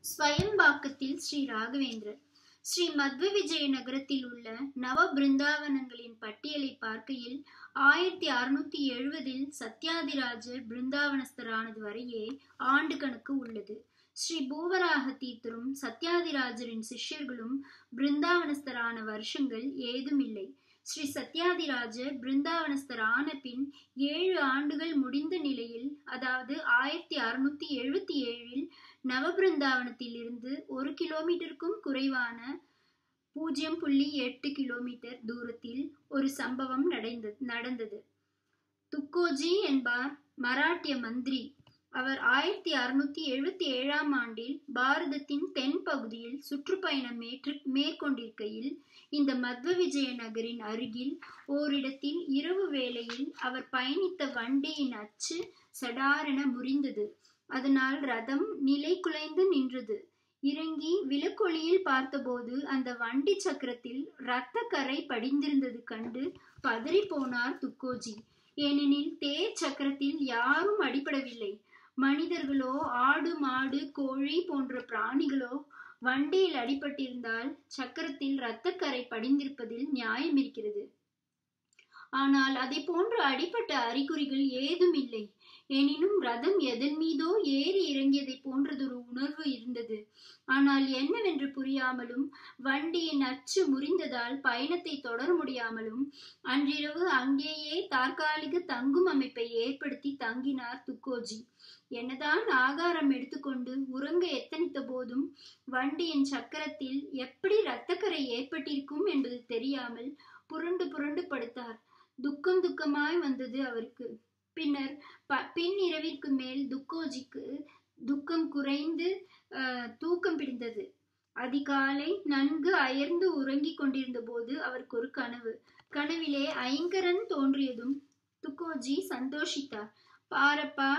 ஸ்வயம்பாக்கத்தில் ஸ்ரீ ராகவேந்திரர் ஸ்ரீ மத்வ விஜய நகரத்தில் உள்ள நவ பிருந்தாவனங்களின் பட்டியலை பார்க்கையில் ஆயிரத்தி அறுநூத்தி எழுபதில் சத்யாதிராஜர் பிருந்தாவனஸ்தரானது வரையே ஆண்டு கணக்கு உள்ளது ஸ்ரீ பூவராக தீர்த்தரும் சத்யாதிராஜரின் சிஷ்யர்களும் பிருந்தாவனஸ்தரான வருஷங்கள் ஏதும் இல்லை ஸ்ரீ சத்யாதிராஜர் பிருந்தாவனஸ்தர் ஆன பின் ஏழு ஆண்டுகள் முடிந்த நிலையில் அதாவது ஆயிரத்தி அறுநூத்தி எழுபத்தி ஏழில் நவபிருந்தாவனத்தில் இருந்து ஒரு கிலோமீட்டருக்கும் குறைவான பூஜ்ஜியம் புள்ளி எட்டு கிலோமீட்டர் தூரத்தில் ஒரு சம்பவம் நடந்தது நடந்தது துக்கோஜி என்பார் மராட்டிய மந்திரி அவர் ஆயிரத்தி அறுநூத்தி எழுபத்தி ஏழாம் ஆண்டில் பாரதத்தின் தென் பகுதியில் சுற்றுப்பயணம் மேற்று மேற்கொண்டிருக்கையில் இந்த மத்வ விஜய நகரின் அருகில் ஓரிடத்தில் இரவு வேளையில் அவர் பயணித்த வண்டியின் அச்சு சடாரென முறிந்தது அதனால் ரதம் நிலை குலைந்து நின்றது இறங்கி விளக்கொளியில் பார்த்தபோது அந்த வண்டி சக்கரத்தில் இரத்த கரை படிந்திருந்தது கண்டு பதறி போனார் துக்கோஜி ஏனெனில் தேர் சக்கரத்தில் யாரும் அடிபடவில்லை மனிதர்களோ ஆடு மாடு கோழி போன்ற பிராணிகளோ வண்டியில் அடிபட்டிருந்தால் சக்கரத்தில் இரத்தக்கரை படிந்திருப்பதில் நியாயம் இருக்கிறது ஆனால் அதை போன்ற அடிப்பட்ட அறிகுறிகள் ஏதும் இல்லை எனினும் ரதம் எதன் மீதோ ஏறி இறங்கியதை போன்றதொரு உணர்வு இருந்தது ஆனால் என்னவென்று புரியாமலும் வண்டியின் அச்சு முறிந்ததால் பயணத்தை தொடர முடியாமலும் அன்றிரவு அங்கேயே தற்காலிக தங்கும் அமைப்பை ஏற்படுத்தி தங்கினார் துக்கோஜி என்னதான் ஆகாரம் எடுத்துக்கொண்டு உறங்க எத்தனித்த போதும் வண்டியின் சக்கரத்தில் எப்படி இரத்தக்கரை ஏற்பட்டிருக்கும் என்பது தெரியாமல் புரண்டு புரண்டு படுத்தார் துக்கம் துக்கமாய் வந்தது அவருக்கு பின்னர் ப பின் இரவிற்கு மேல் துக்கோஜிக்கு துக்கம் குறைந்து தூக்கம் பிடிந்தது அதிகாலை நன்கு அயர்ந்து உறங்கிக் கொண்டிருந்த போது அவருக்கு ஒரு கனவு கனவிலே ஐங்கரன் தோன்றியதும் துக்கோஜி சந்தோஷித்தார் பாரப்பா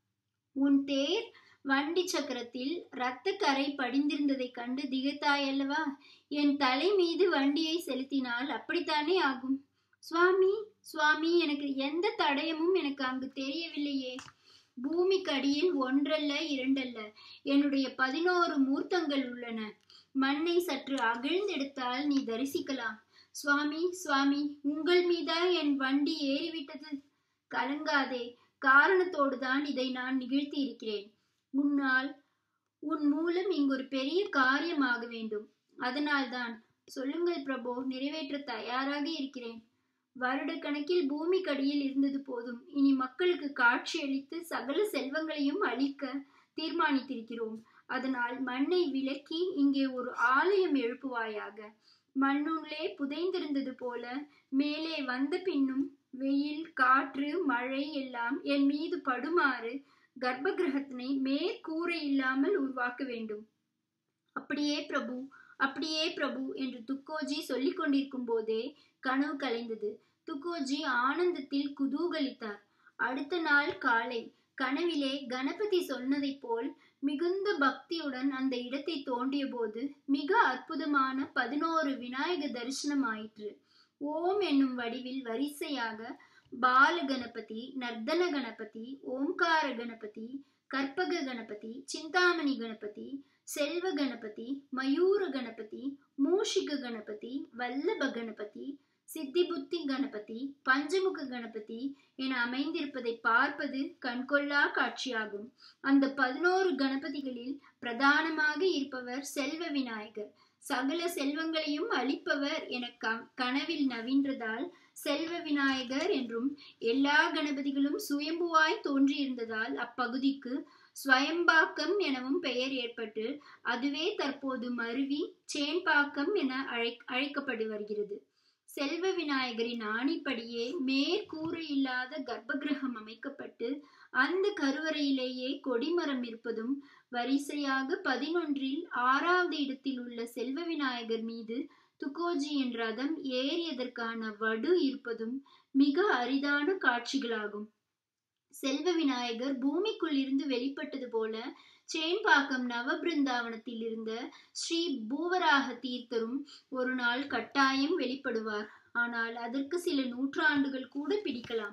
உன் தேர் வண்டி சக்கரத்தில் இரத்த கரை படிந்திருந்ததை கண்டு திகைத்தாயல்லவா என் தலை மீது வண்டியை செலுத்தினால் அப்படித்தானே ஆகும் சுவாமி சுவாமி எனக்கு எந்த தடயமும் எனக்கு அங்கு தெரியவில்லையே பூமிக்கு அடியில் ஒன்றல்ல இரண்டல்ல என்னுடைய பதினோரு மூர்த்தங்கள் உள்ளன மண்ணை சற்று அகிழ்ந்தெடுத்தால் நீ தரிசிக்கலாம் சுவாமி சுவாமி உங்கள் மீதா என் வண்டி ஏறிவிட்டது கலங்காதே காரணத்தோடு தான் இதை நான் நிகழ்த்தி இருக்கிறேன் உன்னால் உன் மூலம் இங்கு ஒரு பெரிய காரியமாக வேண்டும் அதனால்தான் சொல்லுங்கள் பிரபு நிறைவேற்ற தயாராக இருக்கிறேன் வருடக்கணக்கில் பூமிக்கடியில் இருந்தது போதும் இனி மக்களுக்கு காட்சியளித்து சகல செல்வங்களையும் அளிக்க தீர்மானித்திருக்கிறோம் அதனால் மண்ணை விலக்கி இங்கே ஒரு ஆலயம் எழுப்புவாயாக மண்ணுள்ளே புதைந்திருந்தது போல மேலே வந்த பின்னும் வெயில் காற்று மழை எல்லாம் என் மீது படுமாறு கர்ப்ப கிரகத்தினை மேற்கூரை இல்லாமல் உருவாக்க வேண்டும் அப்படியே பிரபு அப்படியே பிரபு என்று துக்கோஜி சொல்லிக் கொண்டிருக்கும் போதே கனவு கலைந்தது துக்கோஜி ஆனந்தத்தில் குதூகலித்தார் அடுத்த நாள் காலை கனவிலே கணபதி சொன்னதைப் போல் மிகுந்த பக்தியுடன் அந்த இடத்தை தோண்டிய போது மிக அற்புதமான பதினோரு விநாயக தரிசனம் ஆயிற்று ஓம் என்னும் வடிவில் வரிசையாக பால கணபதி நர்தன கணபதி ஓம்கார கணபதி கற்பக கணபதி சிந்தாமணி கணபதி செல்வ கணபதி மயூர கணபதி மூஷிக கணபதி வல்லப கணபதி சித்தி புத்தி கணபதி பஞ்சமுக கணபதி என அமைந்திருப்பதை பார்ப்பது கண்கொள்ளா காட்சியாகும் அந்த பதினோரு கணபதிகளில் பிரதானமாக இருப்பவர் செல்வ விநாயகர் சகல செல்வங்களையும் அளிப்பவர் என கனவில் நவின்றதால் செல்வ விநாயகர் என்றும் எல்லா கணபதிகளும் சுயம்புவாய் தோன்றியிருந்ததால் அப்பகுதிக்கு ஸ்வயம்பாக்கம் எனவும் பெயர் ஏற்பட்டு அதுவே தற்போது மருவி சேன்பாக்கம் என அழை அழைக்கப்பட்டு வருகிறது செல்வ விநாயகரின் ஆணிப்படியே மேற்கூறு இல்லாத கர்ப்பகிரகம் அமைக்கப்பட்டு அந்த கருவறையிலேயே கொடிமரம் இருப்பதும் வரிசையாக பதினொன்றில் ஆறாவது இடத்தில் உள்ள செல்வ விநாயகர் மீது துக்கோஜியின் ரதம் ஏறியதற்கான வடு இருப்பதும் மிக அரிதான காட்சிகளாகும் செல்வ விநாயகர் பூமிக்குள் இருந்து வெளிப்பட்டது போல சேன்பாக்கம் நவபிருந்தாவனத்தில் இருந்த ஸ்ரீ பூவராக தீர்த்தரும் ஒரு நாள் கட்டாயம் வெளிப்படுவார் ஆனால் அதற்கு சில நூற்றாண்டுகள் கூட பிடிக்கலாம்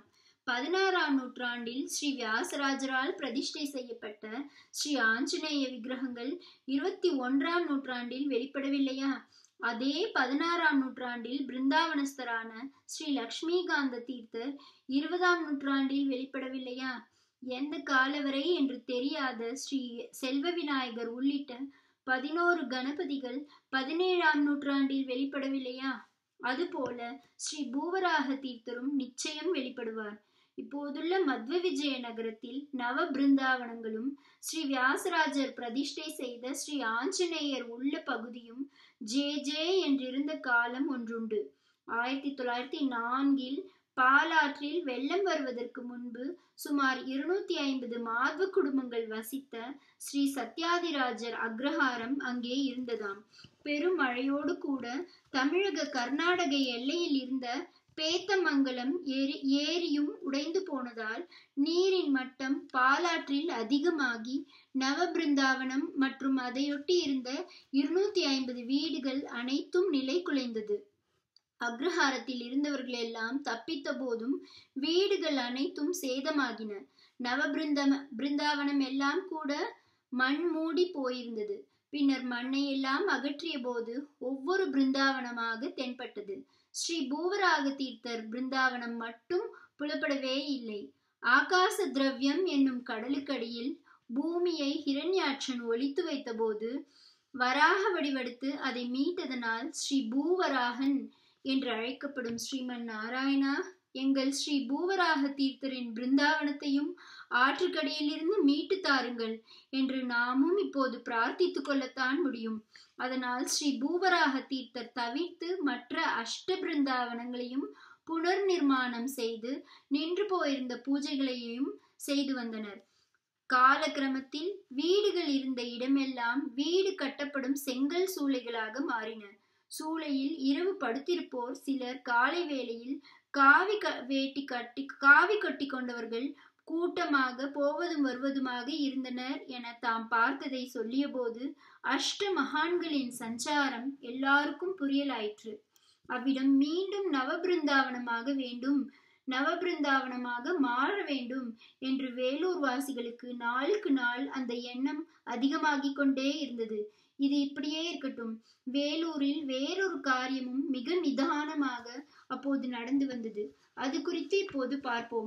பதினாறாம் நூற்றாண்டில் ஸ்ரீ வியாசராஜரால் பிரதிஷ்டை செய்யப்பட்ட ஸ்ரீ ஆஞ்சநேய விக்கிரகங்கள் இருபத்தி ஒன்றாம் நூற்றாண்டில் வெளிப்படவில்லையா அதே பதினாறாம் நூற்றாண்டில் பிருந்தாவனஸ்தரான ஸ்ரீ லக்ஷ்மிகாந்த தீர்த்தர் இருபதாம் நூற்றாண்டில் வெளிப்படவில்லையா எந்த காலவரை என்று தெரியாத ஸ்ரீ செல்வ விநாயகர் உள்ளிட்ட பதினோரு கணபதிகள் பதினேழாம் நூற்றாண்டில் வெளிப்படவில்லையா அதுபோல ஸ்ரீ பூவராக தீர்த்தரும் நிச்சயம் வெளிப்படுவார் இப்போதுள்ள மத்வ விஜய நகரத்தில் நவ பிருந்தாவனங்களும் ஸ்ரீ வியாசராஜர் பிரதிஷ்டை செய்த ஸ்ரீ ஆஞ்சநேயர் உள்ள பகுதியும் ஜே ஜே என்றிருந்த காலம் ஒன்றுண்டு ஆயிரத்தி தொள்ளாயிரத்தி நான்கில் பாலாற்றில் வெள்ளம் வருவதற்கு முன்பு சுமார் இருநூத்தி ஐம்பது மாதவ குடும்பங்கள் வசித்த ஸ்ரீ சத்யாதிராஜர் அக்ரஹாரம் அங்கே இருந்ததாம் பெருமழையோடு கூட தமிழக கர்நாடக எல்லையில் இருந்த பேத்தமங்கலம் ஏரி ஏரியும் உடைந்து போனதால் நீரின் மட்டம் பாலாற்றில் அதிகமாகி நவபிருந்தாவனம் மற்றும் அதையொட்டி இருந்த இருநூத்தி ஐம்பது வீடுகள் அனைத்தும் நிலை குலைந்தது அக்ரஹாரத்தில் இருந்தவர்கள் எல்லாம் தப்பித்த போதும் வீடுகள் அனைத்தும் சேதமாகின நவபிருந்த பிருந்தாவனம் எல்லாம் கூட மண் மூடி போயிருந்தது பின்னர் மண்ணை எல்லாம் அகற்றிய போது ஒவ்வொரு பிருந்தாவனமாக தென்பட்டது ஸ்ரீ பூவராக தீர்த்தர் பிருந்தாவனம் மட்டும் புலப்படவே இல்லை ஆகாச திரவியம் என்னும் கடலுக்கடியில் பூமியை ஹிரண்யாட்சன் ஒழித்து வைத்தபோது வராக வடிவெடுத்து அதை மீட்டதனால் ஸ்ரீ பூவராகன் என்று அழைக்கப்படும் ஸ்ரீமன் நாராயணா எங்கள் ஸ்ரீ பூவராக தீர்த்தரின் பிருந்தாவனத்தையும் ஆற்றுக்கடியிலிருந்து மீட்டு தாருங்கள் என்று நாமும் இப்போது பிரார்த்தித்துக் கொள்ளத்தான் முடியும் அதனால் ஸ்ரீ பூவராக தீர்த்தர் தவிர்த்து மற்ற அஷ்ட பிருந்தாவனங்களையும் புனர் நிர்மாணம் செய்து நின்று போயிருந்த பூஜைகளையும் செய்து வந்தனர் காலக்கிரமத்தில் வீடுகள் இருந்த இடமெல்லாம் வீடு கட்டப்படும் செங்கல் சூளைகளாக மாறின சூளையில் இரவு படுத்திருப்போர் சிலர் காலை வேளையில் காவி க வேட்டி கட்டி காவி கட்டி கொண்டவர்கள் கூட்டமாக போவதும் வருவதுமாக இருந்தனர் என தாம் பார்த்ததை சொல்லியபோது அஷ்ட மகான்களின் சஞ்சாரம் எல்லாருக்கும் புரியலாயிற்று அவ்விடம் மீண்டும் நவபிருந்தாவனமாக வேண்டும் நவபிருந்தாவனமாக மாற வேண்டும் என்று வேலூர் வாசிகளுக்கு நாளுக்கு நாள் அந்த எண்ணம் அதிகமாகிக் கொண்டே இருந்தது இது இப்படியே இருக்கட்டும் வேலூரில் வேறொரு காரியமும் மிக நிதானமாக அப்போது நடந்து வந்தது அது குறித்து இப்போது பார்ப்போம்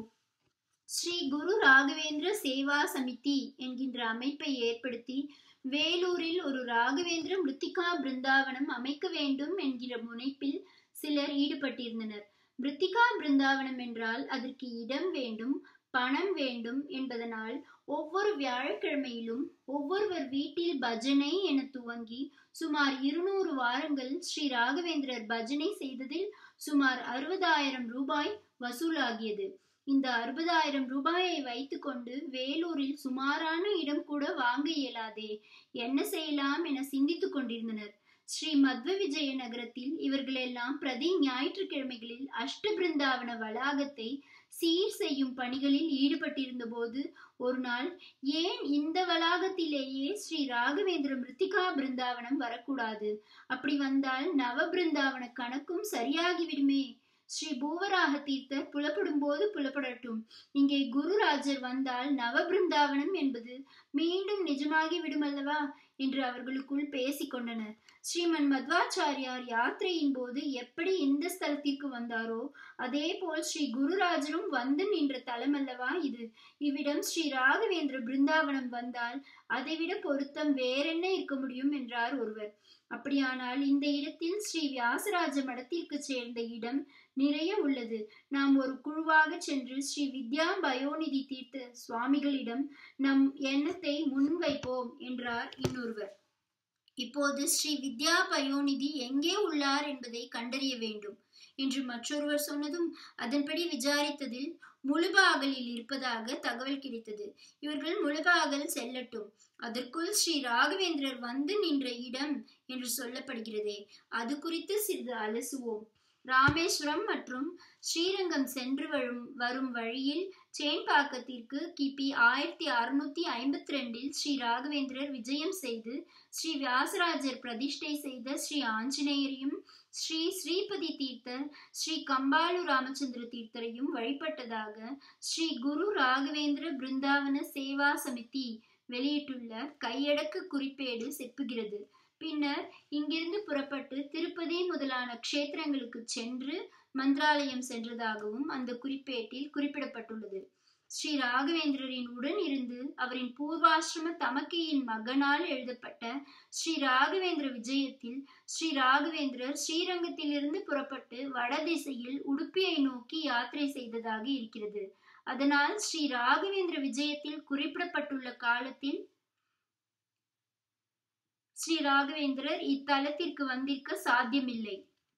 ஸ்ரீ குரு ராகவேந்திர சேவா சமிதி என்கின்ற அமைப்பை ஏற்படுத்தி வேலூரில் ஒரு ராகவேந்திர மிருத்திகா பிருந்தாவனம் அமைக்க வேண்டும் என்கிற முனைப்பில் சிலர் ஈடுபட்டிருந்தனர் மிருத்திகா பிருந்தாவனம் என்றால் அதற்கு இடம் வேண்டும் பணம் வேண்டும் என்பதனால் ஒவ்வொரு வியாழக்கிழமையிலும் ஒவ்வொருவர் வீட்டில் பஜனை என துவங்கி சுமார் இருநூறு வாரங்கள் ஸ்ரீ ராகவேந்திரர் பஜனை செய்ததில் சுமார் அறுபதாயிரம் ரூபாய் வசூலாகியது இந்த அறுபதாயிரம் ரூபாயை வைத்துக்கொண்டு வேலூரில் சுமாரான இடம் கூட வாங்க இயலாதே என்ன செய்யலாம் என சிந்தித்துக் கொண்டிருந்தனர் ஸ்ரீ மத்வ விஜய நகரத்தில் இவர்களெல்லாம் பிரதி ஞாயிற்றுக்கிழமைகளில் அஷ்ட பிருந்தாவன வளாகத்தை சீர் செய்யும் பணிகளில் ஈடுபட்டிருந்த போது ஒரு நாள் ஏன் இந்த வளாகத்திலேயே ஸ்ரீ ராகவேந்திர மிருத்திகா பிருந்தாவனம் வரக்கூடாது அப்படி வந்தால் நவ பிருந்தாவன கணக்கும் சரியாகிவிடுமே ஸ்ரீ பூவராக தீர்த்தர் புலப்படும் போது புலப்படட்டும் இங்கே குருராஜர் வந்தால் நவ பிருந்தாவனம் என்பது மீண்டும் நிஜமாகி விடுமல்லவா என்று அவர்களுக்குள் பேசிக் கொண்டனர் ஸ்ரீமன் மத்வாச்சாரியார் யாத்திரையின் போது எப்படி இந்த ஸ்தலத்திற்கு வந்தாரோ அதே போல் ஸ்ரீ குருராஜரும் வந்து நின்ற தலமல்லவா இது இவ்விடம் ஸ்ரீ ராகவேந்திர பிருந்தாவனம் வந்தால் அதைவிட பொருத்தம் வேறென்ன இருக்க முடியும் என்றார் ஒருவர் அப்படியானால் இந்த இடத்தில் ஸ்ரீ வியாசராஜ மடத்திற்கு சேர்ந்த இடம் நிறைய உள்ளது நாம் ஒரு குழுவாக சென்று ஸ்ரீ வித்யா பயோநிதி தீர்த்த சுவாமிகளிடம் நம் எண்ணத்தை முன்வைப்போம் என்றார் இன்னொருவர் இப்போது ஸ்ரீ வித்யா பயோநிதி எங்கே உள்ளார் என்பதை கண்டறிய வேண்டும் என்று மற்றொருவர் சொன்னதும் அதன்படி விசாரித்ததில் முழுபாகலில் இருப்பதாக தகவல் கிடைத்தது இவர்கள் முழுபாகல் செல்லட்டும் அதற்குள் ஸ்ரீ ராகவேந்திரர் வந்து நின்ற இடம் என்று சொல்லப்படுகிறதே அது குறித்து சிறிது அலசுவோம் ராமேஸ்வரம் மற்றும் ஸ்ரீரங்கம் சென்று வரும் வரும் வழியில் சேன்பாக்கத்திற்கு கிபி ஆயிரத்தி அறுநூத்தி ஐம்பத்தி ரெண்டில் ஸ்ரீ ராகவேந்திரர் விஜயம் செய்து ஸ்ரீ வியாசராஜர் பிரதிஷ்டை செய்த ஸ்ரீ ஆஞ்சநேயரையும் ஸ்ரீ ஸ்ரீபதி தீர்த்தர் ஸ்ரீ கம்பாலு ராமச்சந்திர தீர்த்தரையும் வழிபட்டதாக ஸ்ரீ குரு ராகவேந்திர பிருந்தாவன சேவா சமிதி வெளியிட்டுள்ள கையடக்க குறிப்பேடு செப்புகிறது பின்னர் இங்கிருந்து புறப்பட்டு திருப்பதி முதலான க்ஷேத்திரங்களுக்கு சென்று மந்திராலயம் சென்றதாகவும் அந்த குறிப்பேட்டில் குறிப்பிடப்பட்டுள்ளது ஸ்ரீ ராகவேந்திரரின் உடன் இருந்து அவரின் பூர்வாசிரம தமக்கையின் மகனால் எழுதப்பட்ட ஸ்ரீ ராகவேந்திர விஜயத்தில் ஸ்ரீ ராகவேந்திரர் ஸ்ரீரங்கத்திலிருந்து புறப்பட்டு வடதிசையில் உடுப்பியை நோக்கி யாத்திரை செய்ததாக இருக்கிறது அதனால் ஸ்ரீ ராகவேந்திர விஜயத்தில் குறிப்பிடப்பட்டுள்ள காலத்தில் ஸ்ரீ ராகவேந்திரர் இத்தலத்திற்கு வந்திருக்க சாத்தியமில்லை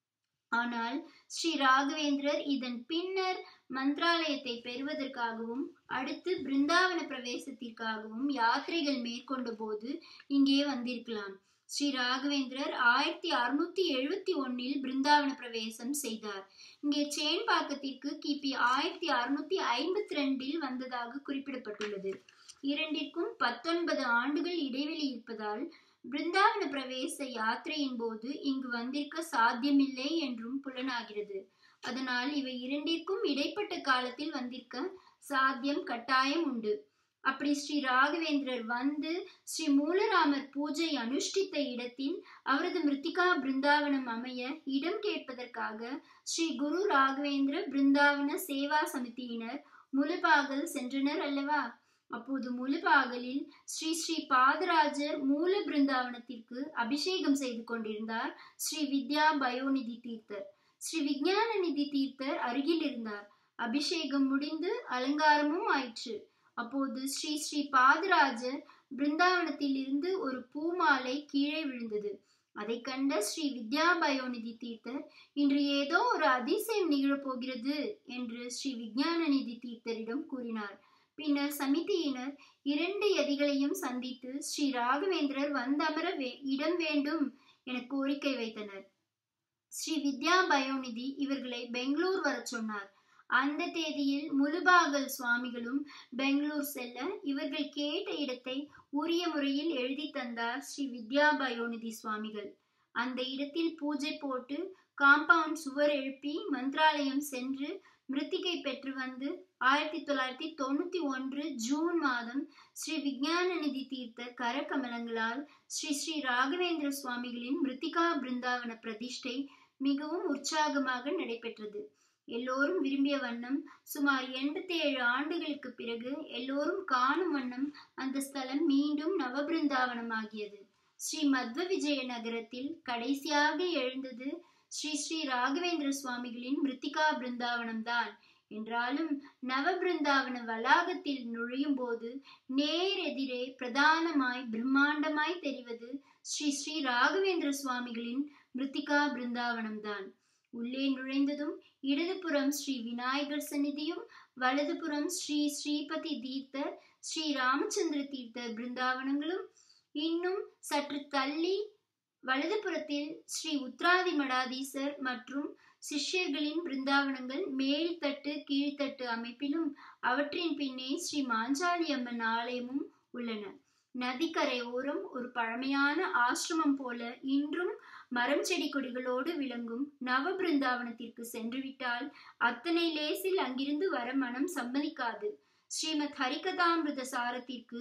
ஆனால் ஸ்ரீ ராகவேந்திரர் இதன் பின்னர் மந்திராலயத்தை பெறுவதற்காகவும் அடுத்து பிருந்தாவன பிரவேசத்திற்காகவும் யாத்திரைகள் மேற்கொண்ட போது இங்கே வந்திருக்கலாம் ஸ்ரீ ராகவேந்திரர் ஆயிரத்தி அறுநூத்தி எழுபத்தி ஒன்னில் பிருந்தாவன பிரவேசம் செய்தார் இங்கே சேன்பாக்கத்திற்கு கிபி ஆயிரத்தி அறுநூத்தி ஐம்பத்தி ரெண்டில் வந்ததாக குறிப்பிடப்பட்டுள்ளது இரண்டிற்கும் பத்தொன்பது ஆண்டுகள் இடைவெளி இருப்பதால் பிருந்தாவன பிரவேச யாத்திரையின் போது இங்கு வந்திருக்க சாத்தியமில்லை என்றும் புலனாகிறது அதனால் இவை இரண்டிற்கும் இடைப்பட்ட காலத்தில் வந்திருக்க சாத்தியம் கட்டாயம் உண்டு அப்படி ஸ்ரீ ராகவேந்திரர் வந்து ஸ்ரீ மூலராமர் பூஜை அனுஷ்டித்த இடத்தில் அவரது மிருத்திகா பிருந்தாவனம் அமைய இடம் கேட்பதற்காக ஸ்ரீ குரு ராகவேந்திர பிருந்தாவன சேவா சமிதியினர் முலுபாகல் சென்றனர் அல்லவா அப்போது முழுபாகலில் ஸ்ரீ ஸ்ரீ பாதராஜர் மூல பிருந்தாவனத்திற்கு அபிஷேகம் செய்து கொண்டிருந்தார் ஸ்ரீ வித்யா பயோநிதி தீர்த்தர் ஸ்ரீ விஞ்ஞான நிதி தீர்த்தர் அருகில் இருந்தார் அபிஷேகம் முடிந்து அலங்காரமும் ஆயிற்று அப்போது ஸ்ரீ ஸ்ரீ பாதராஜர் பிருந்தாவனத்தில் இருந்து ஒரு பூமாலை கீழே விழுந்தது அதை கண்ட ஸ்ரீ வித்யா பயோநிதி தீர்த்தர் இன்று ஏதோ ஒரு அதிசயம் நிகழப்போகிறது என்று ஸ்ரீ விஞ்ஞான நிதி தீர்த்தரிடம் கூறினார் பின்னர் சமிதியினர் இரண்டு எதிகளையும் சந்தித்து ஸ்ரீ ராகவேந்திரர் வந்தமர வே இடம் வேண்டும் என கோரிக்கை வைத்தனர் ஸ்ரீ வித்யா பயோநிதி இவர்களை பெங்களூர் வர சொன்னார் அந்த தேதியில் முலுபாகல் சுவாமிகளும் பெங்களூர் செல்ல இவர்கள் கேட்ட இடத்தை உரிய முறையில் எழுதி தந்தார் ஸ்ரீ வித்யா பயோநிதி சுவாமிகள் அந்த இடத்தில் பூஜை போட்டு காம்பவுண்ட் சுவர் எழுப்பி மந்திராலயம் சென்று மிருத்திகை பெற்று வந்து ஆயிரத்தி தொள்ளாயிரத்தி தொண்ணூத்தி ஒன்று ஜூன் மாதம் ஸ்ரீ விஞ்ஞான நிதி தீர்த்த கரகமலங்களால் ஸ்ரீ ஸ்ரீ ராகவேந்திர சுவாமிகளின் மிருத்திகா பிருந்தாவன பிரதிஷ்டை மிகவும் உற்சாகமாக நடைபெற்றது எல்லோரும் விரும்பிய வண்ணம் சுமார் எண்பத்தி ஏழு ஆண்டுகளுக்கு பிறகு எல்லோரும் காணும் வண்ணம் அந்த ஸ்தலம் மீண்டும் நவபிருந்தாவனமாகியது ஸ்ரீ மத்வ விஜய நகரத்தில் கடைசியாக எழுந்தது ஸ்ரீ ஸ்ரீ ராகவேந்திர சுவாமிகளின் மிருத்திகா பிருந்தாவனம் தான் என்றாலும் நவ பிருந்தாவன வளாகத்தில் நுழையும் போது நேர் எதிரே பிரதானமாய் பிரம்மாண்டமாய் தெரிவது ஸ்ரீ ஸ்ரீ ராகவேந்திர சுவாமிகளின் மிருத்திகா பிருந்தாவனம் தான் உள்ளே நுழைந்ததும் இடதுபுறம் ஸ்ரீ விநாயகர் சந்நிதியும் வலதுபுறம் ஸ்ரீ ஸ்ரீபதி தீர்த்தர் ஸ்ரீ ராமச்சந்திர தீர்த்தர் பிருந்தாவனங்களும் இன்னும் சற்று தள்ளி வலதுபுறத்தில் ஸ்ரீ உத்ராதி மடாதீசர் மற்றும் சிஷ்யர்களின் பிருந்தாவனங்கள் மேல் தட்டு கீழ்த்தட்டு அமைப்பிலும் அவற்றின் பின்னே ஸ்ரீ மாஞ்சாலி அம்மன் ஆலயமும் உள்ளன நதிக்கரை ஓரம் ஒரு பழமையான ஆசிரமம் போல இன்றும் மரம் செடி கொடிகளோடு விளங்கும் நவ பிருந்தாவனத்திற்கு சென்றுவிட்டால் அத்தனை லேசில் அங்கிருந்து வர மனம் சம்மதிக்காது ஸ்ரீமத் ஹரிகதாமிருத சாரத்திற்கு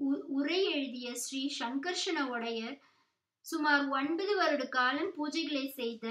உரை எழுதிய ஸ்ரீ சங்கர்ஷண உடையர் சுமார் ஒன்பது வருட காலம் பூஜைகளை செய்த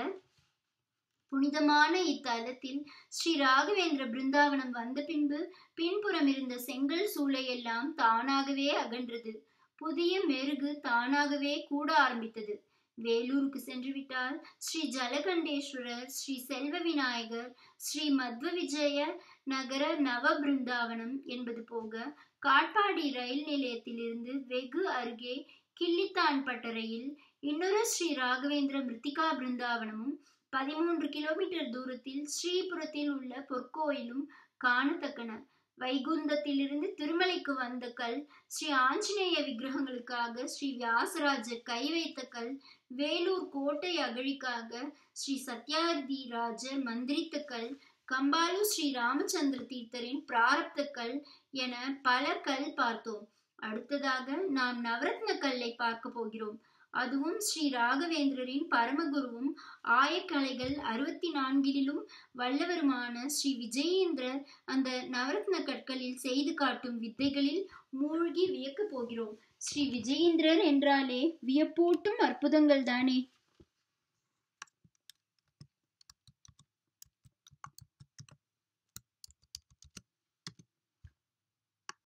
புனிதமான இத்தலத்தில் ஸ்ரீ ராகவேந்திர பிருந்தாவனம் வந்த பின்பு பின்புறம் இருந்த செங்கல் சூளையெல்லாம் தானாகவே அகன்றது புதிய மெருகு தானாகவே கூட ஆரம்பித்தது வேலூருக்கு சென்று விட்டால் ஸ்ரீ ஜலகண்டேஸ்வரர் ஸ்ரீ செல்வ விநாயகர் ஸ்ரீ மத்வ விஜய நகர நவ பிருந்தாவனம் என்பது போக காட்பாடி ரயில் நிலையத்திலிருந்து வெகு அருகே கிள்ளித்தான் பட்டறையில் இன்னொரு ஸ்ரீ ராகவேந்திர மிருத்திகா பிருந்தாவனமும் பதிமூன்று கிலோமீட்டர் தூரத்தில் ஸ்ரீபுரத்தில் உள்ள பொற்கோயிலும் காணத்தக்கன வைகுந்தத்திலிருந்து திருமலைக்கு வந்த கல் ஸ்ரீ ஆஞ்சநேய விக்கிரகங்களுக்காக ஸ்ரீ வியாசராஜர் கை வைத்த கல் வேலூர் கோட்டை அகழிக்காக ஸ்ரீ சத்யாதி ராஜர் மந்திரித்த கல் கம்பாலு ஸ்ரீ ராமச்சந்திர தீர்த்தரின் பிராரப்த கல் என பல கல் பார்த்தோம் அடுத்ததாக நாம் நவரத்ன கல்லை பார்க்க போகிறோம் அதுவும் ஸ்ரீ ராகவேந்திரரின் பரமகுருவும் ஆயக்கலைகள் அறுபத்தி நான்கிலும் வல்லவருமான ஸ்ரீ விஜயேந்திரர் அந்த நவரத்ன கற்களில் செய்து காட்டும் வித்தைகளில் மூழ்கி வியக்கப் போகிறோம் ஸ்ரீ விஜயேந்திரர் என்றாலே வியப்பூட்டும் அற்புதங்கள் தானே